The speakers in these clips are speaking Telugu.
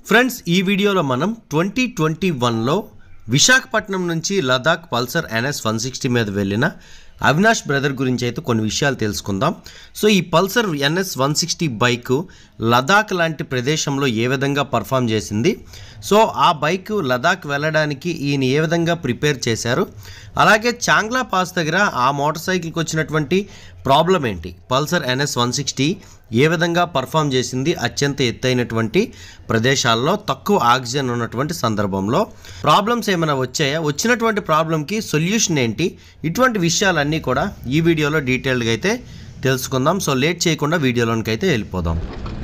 ఫ్రెండ్స్ ఈ వీడియోలో మనం ట్వంటీ ట్వంటీ వన్లో విశాఖపట్నం నుంచి Ladakh Pulsar NS one sixty మీద వెళ్ళిన అవినాష్ బ్రదర్ గురించి అయితే కొన్ని విషయాలు తెలుసుకుందాం సో ఈ Pulsar NS one sixty bike Ladakh లాంటి ప్రదేశంలో ఏ విధంగా పర్ఫామ్ చేసింది సో ఆ బైక్ లదాఖ్ వెళ్ళడానికి ఈయన ఏ విధంగా ప్రిపేర్ చేశారు అలాగే చాంగ్లా పాస్ దగ్గర ఆ మోటార్ సైకిల్కి వచ్చినటువంటి ప్రాబ్లం ఏంటి పల్సర్ ఎన్ఎస్ వన్ సిక్స్టీ ఏ విధంగా పర్ఫామ్ చేసింది అత్యంత ఎత్తైనటువంటి ప్రదేశాల్లో తక్కువ ఆక్సిజన్ ఉన్నటువంటి సందర్భంలో ప్రాబ్లమ్స్ ఏమైనా వచ్చాయా వచ్చినటువంటి ప్రాబ్లంకి సొల్యూషన్ ఏంటి ఇటువంటి విషయాలన్నీ కూడా ఈ వీడియోలో డీటెయిల్డ్గా అయితే తెలుసుకుందాం సో లేట్ చేయకుండా వీడియోలోనికి అయితే వెళ్ళిపోదాం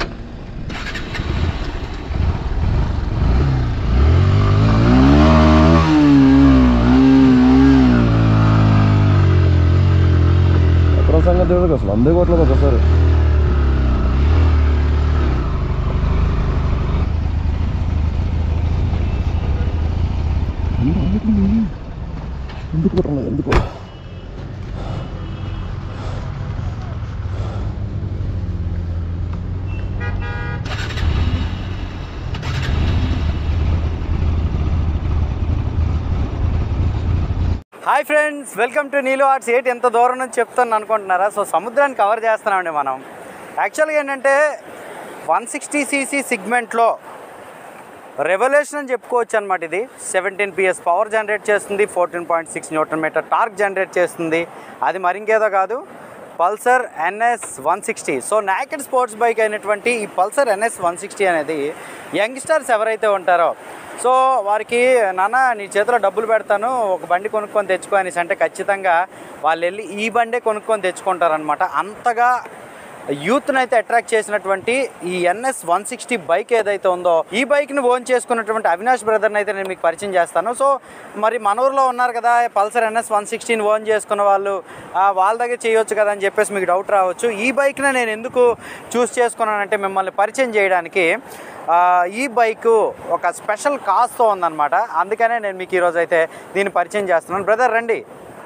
ఎక్కడ సంగతి తెలియదు అసలు అందుకోవట్లేదు ఒకసారి ఎందుకు కొట్టలేదు ఎందుకు హాయ్ ఫ్రెండ్స్ వెల్కమ్ టు నీలో ఆర్ట్స్ ఏంటి ఎంత దూరం నుంచి చెప్తాను అనుకుంటున్నారా సో సముద్రాన్ని కవర్ చేస్తున్నామండి మనం యాక్చువల్గా ఏంటంటే వన్ సిక్స్టీ సీసీ సిగ్మెంట్లో రెవల్యూషన్ అని చెప్పుకోవచ్చు అనమాట ఇది సెవెంటీన్ పిఎస్ పవర్ జనరేట్ చేస్తుంది fourteen point six newton metre torque generate చేస్తుంది అది మరింకేదో కాదు Pulsar NS one sixty so naked sports bike అయినటువంటి ఈ పల్సర్ ఎన్ఎస్ వన్ సిక్స్టీ అనేది యంగ్స్టర్స్ ఎవరైతే ఉంటారో సో వారికి నాన్న నీ చేతిలో డబ్బులు పెడతాను ఒక బండి కొనుక్కొని తెచ్చుకో అనేసి అంటే ఖచ్చితంగా వాళ్ళు వెళ్ళి ఈ బండే కొనుక్కొని తెచ్చుకుంటారనమాట అంతగా యూత్ని అయితే అట్రాక్ట్ చేసినటువంటి ఈ ఎన్ఎస్ వన్ సిక్స్టీ బైక్ ఏదైతే ఉందో ఈ బైక్ని ఓన్ చేసుకున్నటువంటి అవినాష్ బ్రదర్ని అయితే నేను మీకు పరిచయం చేస్తాను సో మరి మన ఊర్లో ఉన్నారు కదా పల్సర్ ఎన్ఎస్ వన్ సిక్స్టీని ఓన్ చేసుకున్న వాళ్ళు ఆ, వాళ్ళ దగ్గర చేయొచ్చు కదా అని చెప్పేసి మీకు డౌట్ రావచ్చు ఈ బైక్ని నేను ఎందుకు చూస్ చేసుకున్నానంటే మిమ్మల్ని పరిచయం చేయడానికి ఆ, ఈ బైక్ ఒక స్పెషల్ కాస్తో ఉందన్నమాట అందుకనే నేను మీకు ఈరోజు అయితే దీన్ని పరిచయం చేస్తున్నాను బ్రదర్ రండి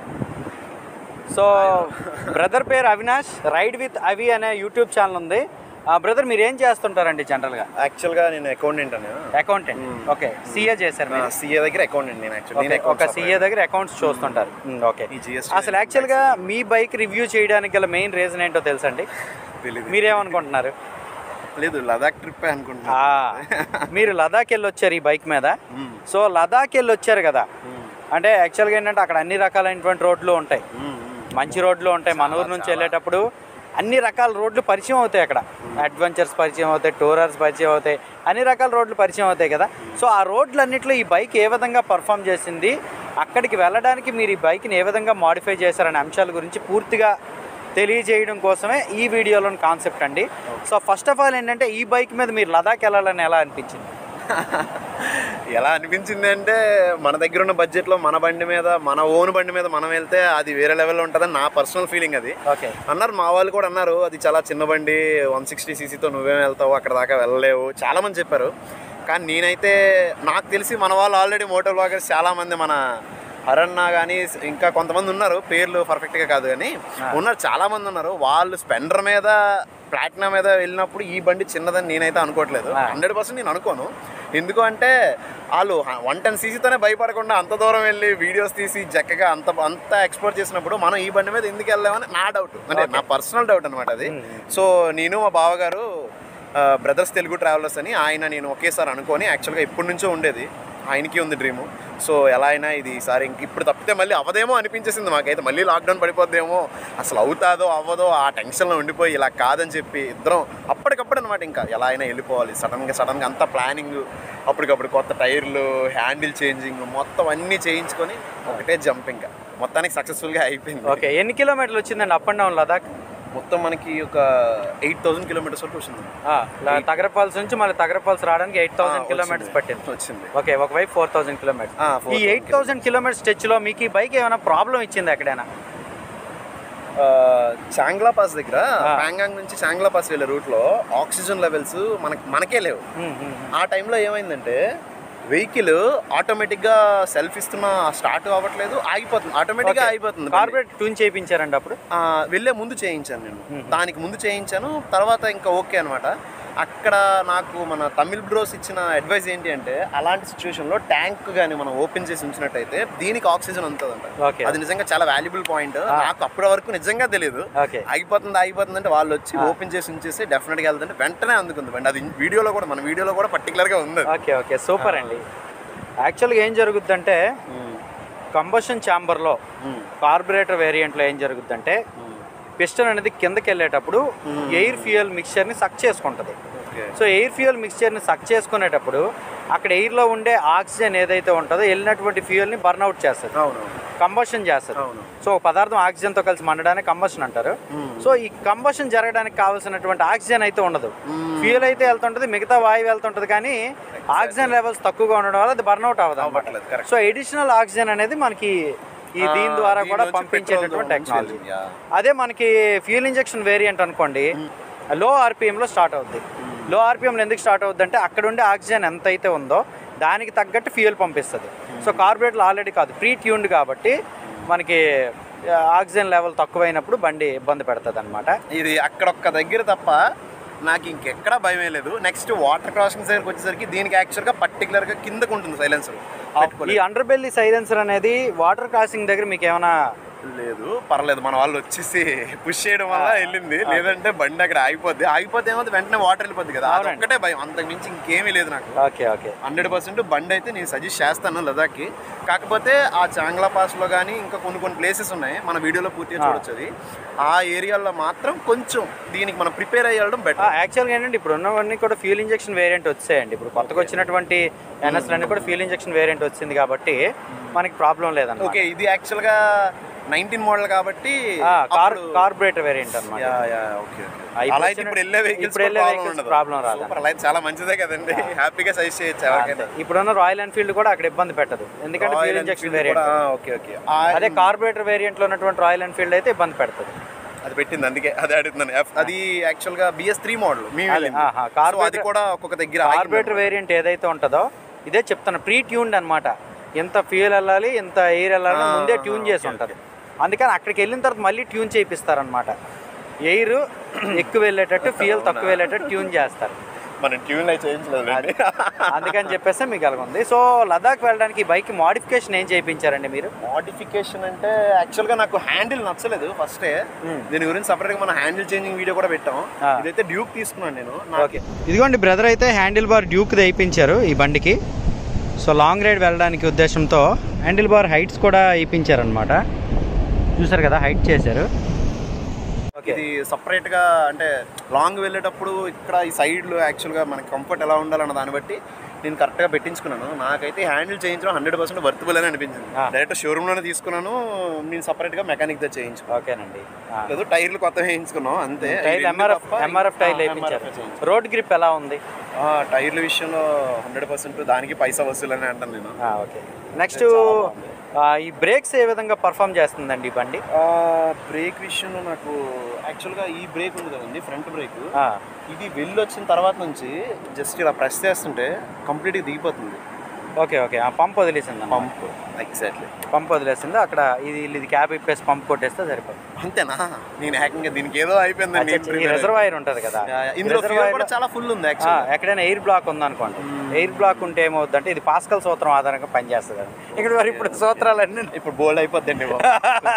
సో బ్రదర్ పేరు అవినాష్ రైడ్ విత్ అవి అనే యూట్యూబ్ ఛానల్ ఉంది బ్రదర్ మీరు ఏం చేస్తుంటారండి జనరల్గా యాక్చువల్గా నేను అకౌంటెంట్ అని అకౌంటెంట్ ఓకే సీఏ చేశారు మీరు సీఏ దగ్గర అకౌంటెంట్ నేను యాక్చువల్లీ Okay, ఒక సీఏ దగ్గర అకౌంట్స్ చూస్తుంటారు ఓకే ఈ GST అసలు యాక్చువల్గా మీ బైక్ రివ్యూ చేయడానికి గల మెయిన్ రీజన్ ఏంటో తెలుసండి తెలీదు మీరేమనుకుంటున్నారు లేదు లదాఖ్ ట్రిప్ అనుకుంటున్నా ఆ, మీరు లదాఖ్ వెళ్ళి వచ్చారు ఈ బైక్ మీద సో లదాఖ్ వెళ్ళి వచ్చారు కదా అంటే యాక్చువల్గా ఏంటంటే అక్కడ అన్ని రకాలైనటువంటి రోడ్లు ఉంటాయి మంచి రోడ్లు ఉంటాయి మన ఊరు నుంచి వెళ్ళేటప్పుడు అన్ని రకాల రోడ్లు పరిచయం అవుతాయి అక్కడ అడ్వెంచర్స్ పరిచయం అవుతాయి టూరర్స్ పరిచయం అవుతాయి అన్ని రకాల రోడ్లు పరిచయం అవుతాయి కదా సో ఆ రోడ్లన్నింటిలో ఈ బైక్ ఏ విధంగా పర్ఫామ్ చేసింది అక్కడికి వెళ్ళడానికి మీరు ఈ బైక్ని ఏ విధంగా మాడిఫై చేశారనే అంశాల గురించి పూర్తిగా తెలియజేయడం కోసమే ఈ వీడియోలోని కాన్సెప్ట్ అండి సో ఫస్ట్ ఆఫ్ ఆల్ ఏంటంటే ఈ బైక్ మీద మీరు లదాఖ్ వెళ్ళాలని ఎలా అనిపించింది ఎలా అనిపించింది అంటే మన దగ్గర ఉన్న బడ్జెట్లో మన బండి మీద మన ఓన్ బండి మీద మనం వెళ్తే అది వేరే లెవెల్లో ఉంటుందని నా పర్సనల్ ఫీలింగ్ అది ఓకే అన్నారు మా వాళ్ళు కూడా అన్నారు అది చాలా చిన్న బండి వన్ సిక్స్టీ సీసీతో నువ్వేం వెళ్తావు అక్కడ దాకా వెళ్ళలేవు చాలా మంది చెప్పారు కానీ నేనైతే నాకు తెలిసి మన వాళ్ళు ఆల్రెడీ మోటార్ బ్లాగర్స్ చాలా మంది మన హరన్న కానీ ఇంకా కొంతమంది ఉన్నారు పేర్లు పర్ఫెక్ట్గా కాదు కానీ ఉన్నారు చాలా మంది ఉన్నారు వాళ్ళు స్పెండర్ మీద ప్లాటినా మీద వెళ్ళినప్పుడు ఈ బండి చిన్నదని నేనైతే అనుకోవట్లేదు హండ్రెడ్ పర్సెంట్ నేను అనుకోను ఎందుకు అంటే వాళ్ళు వన్ టెన్ సీసీతోనే భయపడకుండా అంత దూరం వెళ్ళి వీడియోస్ తీసి చక్కగా అంత అంత ఎక్స్పోర్ట్ చేసినప్పుడు మనం ఈ బండి మీద ఎందుకు వెళ్దామని నా డౌట్ అంటే నా పర్సనల్ డౌట్ అనమాట అది సో నేను మా బావగారు బ్రదర్స్ తెలుగు ట్రావెలర్స్ అని ఆయన నేను ఒకేసారి అనుకొని యాక్చువల్గా ఇప్పటి నుంచో ఉండేది ఆయనకి ఉంది డ్రీము సో ఎలా అయినా ఇది ఈసారి ఇంక ఇప్పుడు తప్పితే మళ్ళీ అవదేమో అనిపించేసింది మాకైతే మళ్ళీ లాక్డౌన్ పడిపోద్దేమో అసలు అవుతాదో అవ్వదో ఆ టెన్షన్లో ఉండిపోయి ఇలా కాదని చెప్పి ఇద్దరం అప్పటికప్పుడు అనమాట ఇంకా ఎలా అయినా వెళ్ళిపోవాలి సడన్గా సడన్గా అంతా ప్లానింగ్ అప్పటికప్పుడు కొత్త టైర్లు హ్యాండిల్ చేంజింగ్ మొత్తం అన్నీ చేయించుకొని ఒకటే జంప్ ఇంకా మొత్తానికి సక్సెస్ఫుల్గా అయిపోయింది ఓకే ఎన్ని కిలోమీటర్లు వచ్చిందండి అప్ అండ్ డౌన్ లదాఖ్ మొత్తం మనకి ఒక ఎయిట్ థౌసండ్ కిలోమీటర్స్ వరకు వచ్చింది తగరపాల్స్ నుంచి మళ్ళీ తగరపాల్స్ రావడానికి ఎయిట్ థౌసండ్ వచ్చింది. కిలోమీటర్స్ పట్టింది వచ్చింది ఓకే ఒకవైపు ఫోర్ థౌసండ్ కిలోమీటర్స్ ఆ, ఈ 4,000 ఎయిట్ థౌసండ్ కిలోమీటర్స్ స్టెచ్ లో మీకు ఈ బైక్ ఏమైనా ప్రాబ్లం ఇచ్చింది ఎక్కడైనా ఆ, చాంగ్లా పాస్ దగ్గర ఆ. ప్యాంగాంగ్ నుంచి చాంగ్లా పాస్ వెళ్ళే రూట్ లో ఆక్సిజన్ లెవెల్స్ మనకి మనకే లేవు ఆ టైంలో ఏమైందంటే వెహికల్ ఆటోమేటిక్ గా సెల్ఫ్ ఇస్తున్న స్టార్ట్ అవ్వట్లేదు ఆగిపోతుంది ఆటోమేటిక్ గా ఆగిపోతుంది బండి. కార్పొరేట్ ట్యూన్ చేయించారండి అప్పుడు ఆ, వెళ్ళే ముందు చేయించాను నేను దానికి ముందు చేయించాను తర్వాత ఇంకా ఓకే అనమాట అక్కడ నాకు మన తమిళ్ బ్రోస్ ఇచ్చిన అడ్వైస్ ఏంటి అంటే అలాంటి సిచ్యువేషన్లో ట్యాంక్ కానీ మనం ఓపెన్ చేసి ఉంచినట్టయితే దీనికి ఆక్సిజన్ ఉంటుందంట Okay. అది నిజంగా చాలా వాల్యుబుల్ పాయింట్ నాకు అప్పటి వరకు నిజంగా తెలియదు ఓకే ఆగిపోతుంది ఆగిపోతుంది అంటే వాళ్ళు వచ్చి ఓపెన్ చేసి ఉంచేసి డెఫినెట్గా వెళ్తుంటే వెంటనే అందుకుంది బండి అది వీడియోలో కూడా మన వీడియోలో కూడా పర్టికులర్గా ఉంది అది. ఓకే ఓకే సూపర్ అండి యాక్చువల్గా ఏం జరుగుద్దంటే కంబషన్ ఛాంబర్లో మ్మ్. కార్బొరేటర్ వేరియంట్లో ఏం జరుగుద్దంటే పిస్టన్ అనేది కిందకి వెళ్ళేటప్పుడు ఎయిర్ ఫ్యూయల్ మిక్చర్ని సక్ చేసుకుంటుంది ఓకే సో ఎయిర్ ఫ్యూయల్ మిక్చర్ని సక్ చేసుకునేటప్పుడు అక్కడ ఎయిర్లో ఉండే ఆక్సిజన్ ఏదైతే ఉంటుందో వెళ్ళినటువంటి ఫ్యూయల్ని బర్న్అవుట్ చేస్తుంది అవును కంబషన్ చేస్తుంది అవును. సో ఒక పదార్థం ఆక్సిజన్తో కలిసి మండడానికి కంబషన్ అంటారు సో ఈ కంబషన్ జరగడానికి కావాల్సినటువంటి ఆక్సిజన్ అయితే ఉండదు ఫ్యూయల్ అయితే వెళ్తుంటుంది మిగతా వాయువు వెళ్తుంటుంది కానీ ఆక్సిజన్ లెవెల్స్ తక్కువగా ఉండడం వల్ల అది బర్న్అవుట్ అవ్వదు అవ్వట్లేదు, correct. సో ఎడిషనల్ ఆక్సిజన్ అనేది మనకి ఈ దీని ఆ, ద్వారా దీని కూడా నుంచి పంపించేటటువంటి petrol టెక్నాలజీ నుంచి వెళ్ళింది, అదే మనకి ఫ్యూయల్ ఇంజెక్షన్ వేరియంట్ అనుకోండి లో ఆర్పిఎంలో స్టార్ట్ అవుద్ది లో ఆర్పిఎంలో ఎందుకు స్టార్ట్ అవుద్ది అంటే అక్కడ ఉండే ఆక్సిజన్ ఎంత అయితే ఉందో దానికి తగ్గట్టు ఫ్యూయల్ పంపిస్తుంది సో కార్బొరేట్లు ఆల్రెడీ కాదు ప్రీ ట్యూన్డ్ కాబట్టి మనకి ఆ, ఆక్సిజన్ లెవెల్ తక్కువైనప్పుడు బండి ఇబ్బంది పెడుతుంది అనమాట ఇది అక్కడొక్క దగ్గర తప్ప నాకు ఇంకెక్కడా భయమే లేదు నెక్స్ట్ వాటర్ క్రాసింగ్ దగ్గరికి వచ్చేసరికి దీనికి యాక్చువల్గా పర్టికులర్గా కిందకు ఉంటుంది సైలెన్సర్ ఈ అండర్ బెల్లీ సైలెన్సర్ అనేది వాటర్ క్రాసింగ్ దగ్గర మీకు ఏమైనా లేదు పర్లేదు మన వాళ్ళు వచ్చేసి పుష్ చేయడం వల్ల వెళ్ళింది లేదంటే బండి అక్కడ ఆగిపోద్ది ఆగిపోతే ఏమో వెంటనే వాటర్ వెళ్ళిపోద్ది కదా అది అవునండి. ఒక్కటే భయం అంతకు మించి ఇంకేమీ లేదు నాకు ఓకే ఓకే హండ్రెడ్ పర్సెంట్ బండి అయితే నేను సజెస్ట్ చేస్తాను లదాఖ్కి కాకపోతే ఆ చాంగ్లా పాస్లో కానీ ఇంకా కొన్ని కొన్ని ప్లేసెస్ ఉన్నాయి మన వీడియోలో పూర్తిగా చూడొచ్చు అది ఆ ఏరియాలో మాత్రం కొంచెం దీనికి మనం ప్రిపేర్ అయ్యడం బెటర్ యాక్చువల్గా ఏంటంటే ఇప్పుడు ఉన్నవన్నీ కూడా ఫ్యూల్ ఇంజెక్షన్ వేరియంట్ వచ్చాయండి ఇప్పుడు కొత్తగా వచ్చినటువంటి ఎన్ఎస్ అన్ని కూడా ఫ్యూల్ ఇంజెక్షన్ వేరియంట్ వచ్చింది కాబట్టి మనకి ప్రాబ్లం లేదన్నమాట ఓకే ఇది యాక్చువల్గా నైన్టీన్ మోడల్ కాబట్టి కార్ అప్పుడు- కార్బొరేటర్ వేరియంట్ అనమాట యా, యా, ఓకే, ఓకే. ఆ, ఇప్పుడు అలా అయితే వచ్చిన- ఇప్పుడు వెళ్ళే వెహికల్స్ ఇప్పుడు వెళ్ళే vehicles problem రాదు. సూపర్ అలా అయితే చాలా మంచిదే కదండి హ్యాపీగా సజెస్ట్ చేయొచ్చు ఎవరికైనా ఇప్పుడున్న రాయల్ ఎన్ఫీల్డ్ కూడా అక్కడ ఇబ్బంది పెట్టదు ఎందుకంటే fuel Royal injection Enfield variant కూడా, ఓకే ఓకే ఆ, అదే కార్బొరేటర్ వేరియంట్ లో ఉన్నటువంటి రాయల్ ఎన్ఫీల్డ్ అయితే ఇబ్బంది పెడుతుంది అది పెట్టింది అందుకే అదే అడుగుతున్నాను F- అది యాక్చువల్ గా బిఎస్ త్రీ మోడల్ మీ అదే, ఆహా, carburetor- అది కూడా ఒక్కొక్క దగ్గర కార్బొరేటర్ వేరియంట్ ఏదైతే ఉంటుందో ఇదే చెప్తాను ప్రీ ట్యూన్డ్ అనమాట ఎంత ఫ్యూయల్ వెళ్ళాలి ఎంత ఎయిర్ వెళ్ళాలి అని ముందే ట్యూన్ చేసి ఉంటుంది అందుకని అక్కడికి వెళ్ళిన తర్వాత మళ్ళీ ట్యూన్ చేయిస్తారనమాట ఎయిర్ ఎక్కువ వెళ్ళేటట్టు ఫ్యూయల్ తక్కువ వెళ్ళేటట్టు ట్యూన్ చేస్తారు మనం ట్యూన్ అయితే చేయించలేదు అందుకని చెప్పేసి మీకు అలాగుంది సో లదాఖ్ వెళ్ళడానికి ఈ బైక్ మోడిఫికేషన్ ఏం చేయించారండి మీరు మోడిఫికేషన్ అంటే యాక్చువల్ గా నాకు హ్యాండిల్ నచ్చలేదు ఫస్టే దీని గురించి సపరేట్ గా మనం హ్యాండిల్ చేంజింగ్ వీడియో కూడా పెట్టాం ఆ. ఇదైతే డ్యూక్ తీసుకున్నాను నేను నాకు ఓకే ఇదిగోండి బ్రదర్ అయితే హ్యాండిల్ బార్ డ్యూక్ వేయించారు ఈ బండికి సో లాంగ్ రైడ్ వెళ్ళడానికి ఉద్దేశంతో హ్యాండిల్ బార్ హైట్స్ కూడా వేయించారనమాట చూసారు కదా హైట్ చేశారు ఓకే ఇది సపరేట్ గా అంటే లాంగ్ వెళ్ళేటప్పుడు ఇక్కడ ఈ సైడ్ లో యాక్చువల్ గా మనకి కంఫర్ట్ ఎలా ఉండాలన్న దాన్ని బట్టి నేను కరెక్ట్ గా పెట్టించుకున్నాను నాకైతే హ్యాండిల్ చేయించడం హండ్రెడ్ పర్సెంట్ వర్తబుల్ అని అనిపించింది ఆ. డైరెక్ట్ షోరూమ్ లోనే తీసుకున్నాను నేను సపరేట్ గా మెకానిక్ తో చేయించుకున్నాను ఓకేనండి లేదు టైర్లు కొత్త వేయించుకున్నాం అంతే ఈ టైర్ రెండు ఎంఆర్ఎఫ్ తప్ప ఎంఆర్ఎఫ్ టైర్ ఆ, వేయించారు MRF చేయించాను. రోడ్ గ్రిప్ ఎలా ఉంది ఆ, టైర్ల విషయంలో హండ్రెడ్ పర్సెంట్ దానికి పైసా వసూలు అని అంటాను నేను ఆ, ఓకే నెక్స్ట్ ఈ బ్రేక్స్ ఏ విధంగా పర్ఫామ్ చేస్తుందండి ఈ బండి బ్రేక్ విషయంలో నాకు యాక్చువల్గా ఈ బ్రేక్ ఉంది కదండి ఫ్రంట్ బ్రేక్ ఆ, ఇది వెళ్ళి వచ్చిన తర్వాత నుంచి జస్ట్ ఇలా ప్రెస్ చేస్తుంటే కంప్లీట్గా దిగిపోతుంది ఓకే ఓకే ఆ పంప్ వదిలేసింది పంప్ ఎగ్జాక్ట్లీ పంప్ వదిలేసింది అక్కడ ఇది ఇది క్యాబ్ ఇప్పేసి పంప్ కొట్టేస్తే సరిపోతుంది అంతేనా నేను హ్యాకింగ్ దీనికి ఏదో అయిపోయింది అచ్చచ్చ, ఈ రిజర్వాయర్ ఉంటుంది కదా ఇందులో fuel రిజర్వాయర్ కూడా చాలా ఫుల్ ఉంది ఆ, యాక్చువల్ ఎక్కడైనా ఎయిర్ బ్లాక్ ఉందనుకోండి ఎయిర్ బ్లాక్ ఉంటే ఏమవుద్దంటే ఇది పాస్కల్ సూత్రం ఆధారంగా పనిచేస్తుంది అది. ఇక్కడ మరి ఇప్పుడు సూత్రాలన్నీ ఇప్పుడు బోల్డ్ అయిపోద్దండి బాబు.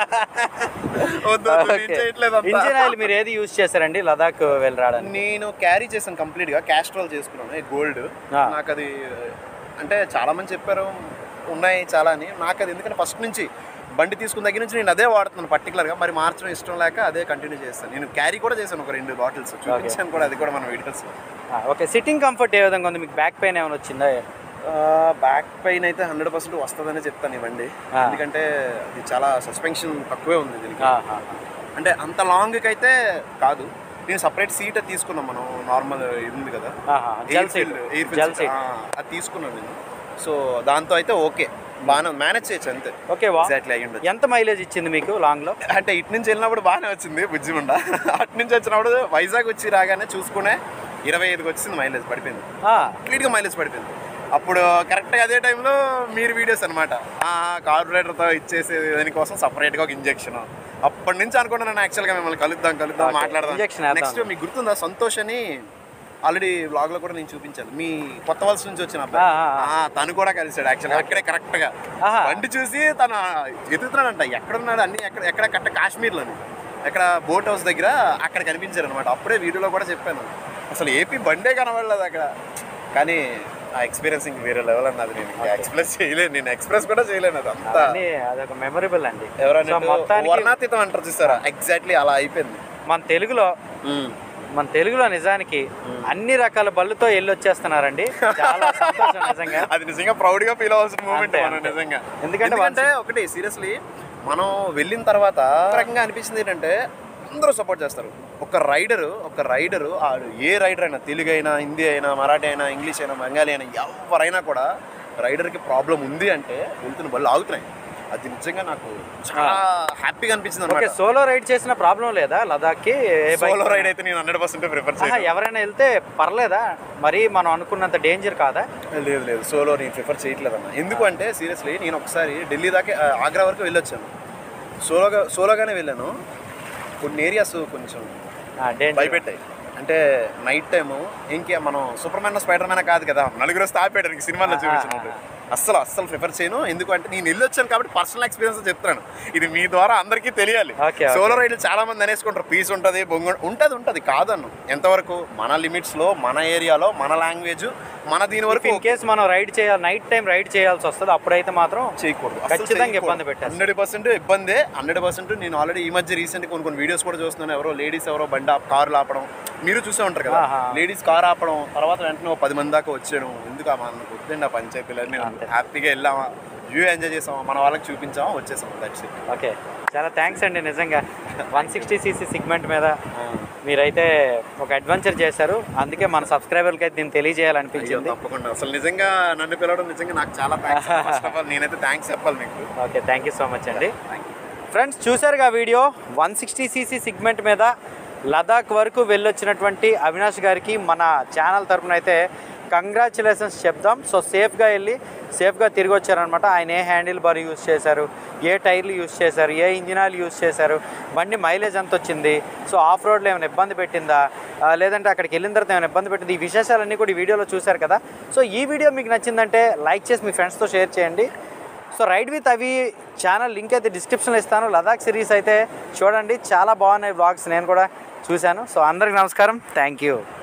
వద్దు, వద్దు, నేను చేయట్లేదు అంతా. ఇంజిన్ ఆయిల్ మీరు ఏది యూజ్ చేశారండి లదాఖ్ వెళ్ళి రావడానికి నేను క్యారీ చేశాను కంప్లీట్ గా క్యాస్ట్రాల్ చేసుకున్నాను గోల్డ్ ఆ. నాకు అది అంటే చాలా మంది చెప్పారు ఉన్నాయి చాలా అని నాకు అది ఎందుకంటే ఫస్ట్ నుంచి బండి తీసుకున్న దగ్గర నుంచి నేను అదే వాడుతున్నాను పర్టికులర్ గా మరి మార్చడం ఇష్టం లేక అదే కంటిన్యూ చేస్తాను నేను క్యారీ కూడా చేశాను ఒక రెండు బాటిల్స్ చూపించాను కూడా అది కూడా మన వీడియోస్ ఆ, ఓకే సిట్టింగ్ కంఫర్ట్ ఏ విధంగా ఉంది మీకు బ్యాక్ పెయిన్ ఏమైనా వచ్చిందా బ్యాక్ పెయిన్ అయితే హండ్రెడ్ పర్సెంట్ వస్తుందనే చెప్తాను ఈ బండి ఆ. ఎందుకంటే అది చాలా సస్పెన్షన్ తక్కువే ఉంది దీనికి ఆహా. అంటే అంత లాంగ్కి అయితే కాదు నేను సపరేట్ సీట్ తీసుకున్నాం మనం నార్మల్ ఇది ఉంది కదా ఆహా, gel seat. Air Gel seat. అది తీసుకున్నాను నేను సో దాంతో అయితే ఓకే బాగానే మేనేజ్ చేయొచ్చు అంతే ఓకే వా ఎగ్జాక్ట్లీ అయ్యి ఉండొచ్చు ఎంత మైలేజ్ ఇచ్చింది మీకు లాంగ్ లో అంటే ఇటు నుంచి వెళ్ళినప్పుడు బాగానే వచ్చింది బుజ్జిమండ అటు నుంచి వచ్చినప్పుడు వైజాగ్ వచ్చి రాగానే చూసుకునే ఇరవై ఐదుకి వచ్చింది మైలేజ్ పడిపోయింది ఆ, కంప్లీట్గా మైలేజ్ పడిపోయింది అప్పుడు కరెక్ట్గా అదే టైంలో మీరు వీడియోస్ అనమాట కార్బొరేటర్తో ఇచ్చేసే దానికోసం సపరేట్గా ఒక ఇంజెక్షన్ అప్పటి నుంచి అనుకున్నాను నేను యాక్చువల్గా మిమ్మల్ని కలుద్దాం కలుద్దాం Okay. మాట్లాడదాం Injection వేద్దాం. నెక్స్ట్ మీకు గుర్తుందా సంతోష్ అని ఆల్రెడీ బ్లాగ్ లో కూడా నేను చూపించాను మీ కొత్త వలస నుంచి వచ్చిన అబ్బాయి ఆ, ఆ, ఆ, తను కూడా కలిసాడు యాక్చువల్గా అక్కడే కరెక్ట్ గా ఆహా. బండి చూసి తను ఎదుగుతున్నాడంట ఎక్కడ ఉన్నాడు అన్ని ఎక్కడ ఎక్కడ కట్ట కాశ్మీర్లోని ఎక్కడ బోట్ హౌస్ దగ్గర అక్కడ కనిపించారు అనమాట అప్పుడే వీడియోలో కూడా చెప్పాను అసలు ఏపీ బండే కనబడలేదు అక్కడ కానీ ఆ ఎక్స్పీరియన్స్ ఇంక వేరే లెవెల్ అన్నది నేను ఇంకా ఎక్స్ప్రెస్ చేయలేను నేను ఎక్స్ప్రెస్ కూడా చేయలేను అది అంతా అవన్నీ అదొక మెమొరబుల్ అండి ఎవరైనా సో మొత్తానికి వర్ణాతీతం అంటారు చూస్తారా ఎగ్జాక్ట్లీ అలా అయిపోయింది మన తెలుగులో మన తెలుగులో నిజానికి అన్ని రకాల బళ్ళుతో వెళ్ళి వచ్చేస్తున్నారండి చాలా సంతోషం నిజంగా అది నిజంగా ప్రౌడ్ గా ఫీల్ అవ్వాల్సిన మూమెంట్ అంతే, మనం అంతే. నిజంగా ఎందుకంటే ఎందుకంటే ఒకటి సీరియస్లీ మనం వెళ్ళిన తర్వాత ఒక రకంగా అనిపించింది ఏంటంటే అందరూ సపోర్ట్ చేస్తారు ఒక రైడరు ఒక రైడరు ఆడు ఏ రైడర్ అయినా తెలుగు అయినా హిందీ అయినా మరాఠీ అయినా ఇంగ్లీష్ అయినా బెంగాలీ అయినా ఎవరైనా కూడా రైడర్కి ప్రాబ్లం ఉంది అంటే వెళ్తున్న బళ్ళు ఆగుతున్నాయి అది నిజంగా నాకు చాలా హ్యాపీగా అనిపించింది ఓకే అనమాట సోలో రైడ్ చేసిన ప్రాబ్లం లేదా లదాఖ్కి ఏ bike సోలో రైడ్ అయితే నేను హండ్రెడ్ పర్సెంట్ ప్రిఫర్ ఆహా, చేయను ఎవరైనా వెళ్తే పర్లేదా మరి మనం అనుకున్నంత డేంజర్ కాదా లేదు లేదు సోలో నేను ప్రిఫర్ చేయట్లేదు అన్న ఎందుకు అంటే సీరియస్లీ నేను ఒకసారి ఢిల్లీ దాకా ఆ, ఆగ్రా వరకు వెళ్ళొచ్చాను సోలోగా సోలోగానే వెళ్ళాను కొన్ని ఏరియాస్ కొంచెం డేంజర్ భయపెట్టాయి అంటే నైట్ టైము ఇంకే మనం సూపర్ మ్యాన్ స్పైడర్ మ్యాన్ కాదు కదా నలుగురు వస్తే ఆపేయడానికి సినిమాలో ఆహా, చూపించినప్పుడు అస్సలు అస్సలు ప్రిఫర్ చేయను ఎందుకంటే నేను వెళ్ళొచ్చాను కాబట్టి పర్సనల్ ఎక్స్పీరియన్స్ చెప్తాను ఇది మీ ద్వారా అందరికీ తెలియాలి Okay, okay. సోలో రైడ్లు చాలా మంది అనేసుకుంటారు పీస్ ఉంటుంది బొంగు ఉంటుంది ఉంటుంది కాదన్ను ఎంతవరకు మన లిమిట్స్ లో మన ఏరియాలో మన లాంగ్వేజ్ మన దీని వరకు ఇన్ కేస్ మనం రైడ్ చేయాలి నైట్ టైం రైడ్ చేయాల్సి వస్తుంది అప్పుడైతే మాత్రం చేయకూడదు ఖచ్చితంగా ఇబ్బంది పెట్టేస్తుంది. హండ్రెడ్ పర్సెంట్ ఇబ్బందే హండ్రెడ్ పర్సెంట్ నేను ఆల్రెడీ ఈ మధ్య రీసెంట్ కొన్ని కొన్ని వీడియోస్ కూడా చూస్తున్నాను ఎవరో లేడీస్ ఎవరో బండి ఆప్- కారులు ఆపడం మీరు చూసే ఉంటారు కదా ఆహా. లేడీస్ కార్ ఆపడం తర్వాత వెంటనే ఓ పది మంది దాకా వచ్చాను ఎందుకు ఆ మనకు వద్దండి ఆ పంచాయతీలో నేను హ్యాపీగా వెళ్ళామా వ్యూ ఎంజాయ్ చేసామా మన వాళ్ళకి చూపించామా వచ్చేసాం దట్స్ ఇట్ ఓకే చాలా థ్యాంక్స్ అండి నిజంగా వన్ సిక్స్టీ సీసీ సిగ్మెంట్ మీద మీరైతే ఒక అడ్వెంచర్ చేశారు అందుకే మన సబ్స్క్రైబర్కి అయితే నేను అయ్యో తెలియజేయాలనిపించింది తప్పకుండా అసలు నిజంగా నన్ను పిలవడం నిజంగా నాకు చాలా థ్యాంక్స్ ఫస్ట్ ఆఫ్ ఆల్ నేనైతే థ్యాంక్స్ చెప్పాలి మీకు okay thank you so much అండి థ్యాంక్ యూ ఫ్రెండ్స్ చూసారుగా video one sixty CC segment మీద లదాఖ్ వరకు వెళ్ళొచ్చినటువంటి అవినాష్ గారికి మన ఛానల్ తరపున అయితే కంగ్రాచులేషన్స్ చెప్దాం సో సేఫ్గా వెళ్ళి సేఫ్గా తిరిగి వచ్చారనమాట ఆయన ఏ హ్యాండిల్ బార్ యూస్ చేశారు ఏ టైర్లు యూస్ చేశారు ఏ ఇంజిన్ ఆయిల్ యూస్ చేశారు బండి మైలేజ్ ఎంత వచ్చింది సో ఆఫ్ రోడ్లో ఏమైనా ఇబ్బంది పెట్టిందా ఆ, లేదంటే అక్కడికి వెళ్ళిన తర్వాత ఏమైనా ఇబ్బంది పెట్టింది ఈ విశేషాలన్నీ కూడా ఈ వీడియోలో చూశారు కదా సో ఈ వీడియో మీకు నచ్చిందంటే లైక్ చేసి మీ ఫ్రెండ్స్తో షేర్ చేయండి సో రైడ్ విత్ అవి ఛానల్ లింక్ అయితే డిస్క్రిప్షన్లో ఇస్తాను లదాఖ్ సిరీస్ అయితే చూడండి చాలా బాగున్నాయి బ్లాగ్స్ నేను కూడా చూశాను సో అందరికి నమస్కారం థ్యాంక్ యూ